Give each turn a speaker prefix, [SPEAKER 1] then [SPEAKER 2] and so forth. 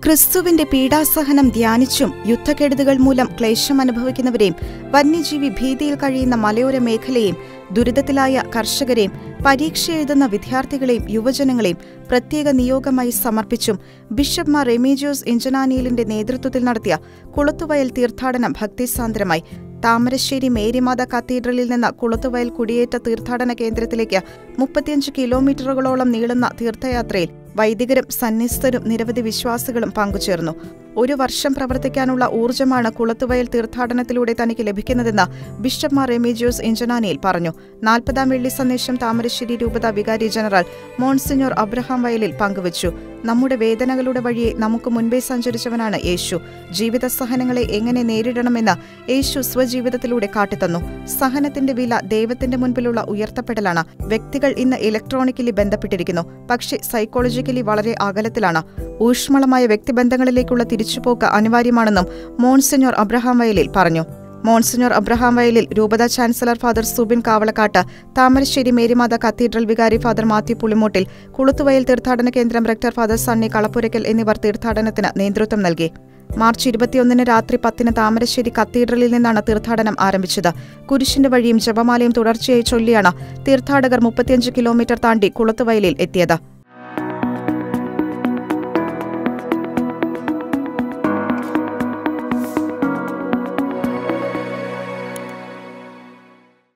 [SPEAKER 1] ക്രിസ്തുവിന്റെ പീഡാസഹനം ധ്യാനിച്ചും യുദ്ധക്കെടുതികൾ മൂലം ക്ലേശം അനുഭവിക്കുന്നവരെയും വന്യജീവി ഭീതിയിൽ കഴിയുന്ന മലയോര മേഖലയെയും ദുരിതത്തിലായ കർഷകരെയും പരീക്ഷ എഴുതുന്ന വിദ്യാർത്ഥികളെയും യുവജനങ്ങളെയും പ്രത്യേക നിയോഗമായി സമർപ്പിച്ചും ബിഷപ്പ് മാർ റെമീജിയോസ് ഇഞ്ചനാനിയലിന്റെ നേതൃത്വത്തിൽ നടത്തിയ കുളത്തുവയൽ തീർത്ഥാടനം ഭക്തിസാന്ദ്രമായി താമരശ്ശേരി മേരിമാത കത്തീഡ്രലിൽ നിന്ന് കുളത്തുവയൽ കുടിയേറ്റ തീർത്ഥാടന കേന്ദ്രത്തിലേക്ക് മുപ്പത്തിയഞ്ച് കിലോമീറ്ററുകളോളം നീളുന്ന തീർത്ഥയാത്രയിൽ വൈദികരും സന്യസ്തരും നിരവധി വിശ്വാസികളും പങ്കുചേർന്നു ഒരു വർഷം പ്രവർത്തിക്കാനുള്ള ഊർജ്ജമാണ് കുളത്തുവയൽ തീർത്ഥാടനത്തിലൂടെ തനിക്ക് ലഭിക്കുന്നതെന്ന് ബിഷപ്പ് മാർ റെമീജിയോസ് ഇഞ്ചനാനിയിൽ പറഞ്ഞു നാൽപ്പതാം വെള്ളി സന്ദേശം താമരശ്ശേരി രൂപത വികാരി ജനറൽ മോൺസിഞ്ഞോർ അബ്രഹാം വയലിൽ പങ്കുവച്ചു നമ്മുടെ വേദനകളുടെ വഴിയെ നമുക്ക് മുൻപേ സഞ്ചരിച്ചവനാണ് യേശു ജീവിത സഹനങ്ങളെ എങ്ങനെ നേരിടണമെന്ന് യേശു സ്വജീവിതത്തിലൂടെ കാട്ടിത്തന്നു സഹനത്തിന്റെ വില ദൈവത്തിന്റെ മുൻപിലുള്ള ഉയർത്തപ്പെടലാണ് വ്യക്തികൾ ഇന്ന് ഇലക്ട്രോണിക്കലി ബന്ധപ്പെട്ടിരിക്കുന്നു പക്ഷേ സൈക്കോളജിക്കലി വളരെ അകലത്തിലാണ് ഊഷ്മളമായ വ്യക്തിബന്ധങ്ങളിലേക്കുള്ള തിരിച്ചുപോക്ക് അനിവാര്യമാണെന്നും മോൺസിഞ്ഞോർ അബ്രഹാം വയലിൽ പറഞ്ഞു മോൺസിഞ്ഞോർ അബ്രഹാം വയലിൽ രൂപത chancellor father Subin Kavalakkattu Thamarassery Mary Matha cathedral വികാരി ഫാദർ മാത്യു പുളിമൂട്ടിൽ കുളുത്തുവയൽ തീർത്ഥാടന കേന്ദ്രം റെക്ടർ ഫാദർ സണ്ണി കളപ്പുരയ്ക്കൽ എന്നിവർ തീർത്ഥാടനത്തിന് നേതൃത്വം നൽകി മാർച്ച് ഇരുപത്തിയൊന്നിന് രാത്രി പത്തിന് താമരശ്ശേരി കത്തീഡ്രലിൽ നിന്നാണ് തീർത്ഥാടനം ആരംഭിച്ചത് കുരിശിന്റെ വഴിയും ജപമാലയും തുടർച്ചയായി ചൊല്ലിയാണ് തീർത്ഥാടകർ മുപ്പത്തിയഞ്ച് കിലോമീറ്റർ താണ്ടി കുളത്തുവയലിൽ എത്തിയത്